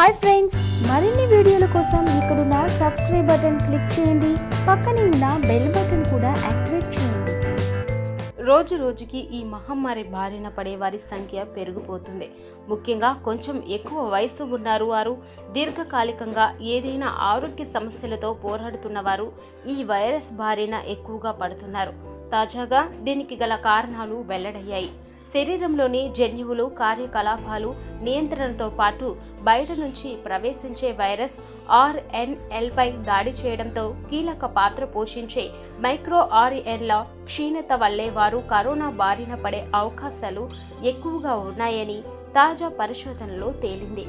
hi friends మరిన్ని వీడియోల కోసం ఇక్కడున్న సబ్స్క్రైబ్ బటన్ క్లిక్ చేయండి పక్కనే ఉన్న బెల్ బటన్ కూడా యాక్టివేట్ చేయండి రోజు రోజుకి ఈ మహమ్మారి బారిన పడే వారి సంఖ్య పెరిగిపోతుంది ముఖ్యంగా కొంచెం ఎక్కువ వయసు ఉన్నారు వారు దీర్ఘకాలికంగా ఏదైనా ఆరోగ్య సమస్యలతో పోరాడుతున్న వారు ఈ వైరస్ బారిన ఎక్కువగా పడుతున్నారు తాజాగా దీనికి గల కారణాలు వెల్లడయ్యాయి శరీరంలోని జన్యువులు కార్యకలాపాలు నియంత్రణతో పాటు బయట నుంచి ప్రవేశించే వైరస్ ఆర్ఎన్ఎల్పై దాడి చేయడంతో కీలక పాత్ర పోషించే మైక్రో ఆర్ఎన్ల క్షీణత వల్లే వారు కరోనా బారిన పడే అవకాశాలు ఎక్కువగా ఉన్నాయని తాజా పరిశోధనలో తేలింది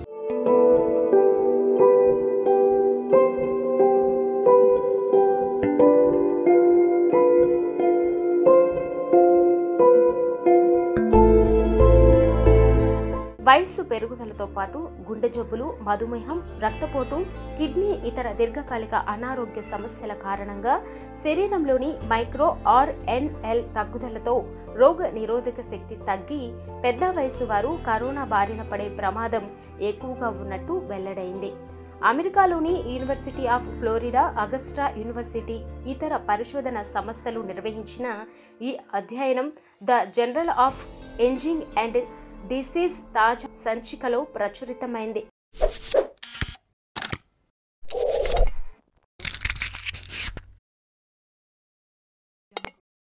వయస్సు పెరుగుదలతో పాటు గుండె జబ్బులు మధుమేహం రక్తపోటు కిడ్నీ ఇతర దీర్ఘకాలిక అనారోగ్య సమస్యల కారణంగా శరీరంలోని మైక్రో ఆర్ఎన్ఎల్ తగ్గుదలతో రోగ నిరోధక శక్తి తగ్గి పెద్ద వయసు వారు కరోనా బారిన పడే ప్రమాదం ఎక్కువగా ఉన్నట్టు వెల్లడైంది అమెరికాలోని university of Florida Augusta university ఇతర పరిశోధన సంస్థలు నిర్వహించిన ఈ అధ్యయనం the journal of aging and disease తాజా సంచికలో ప్రచురితమైంది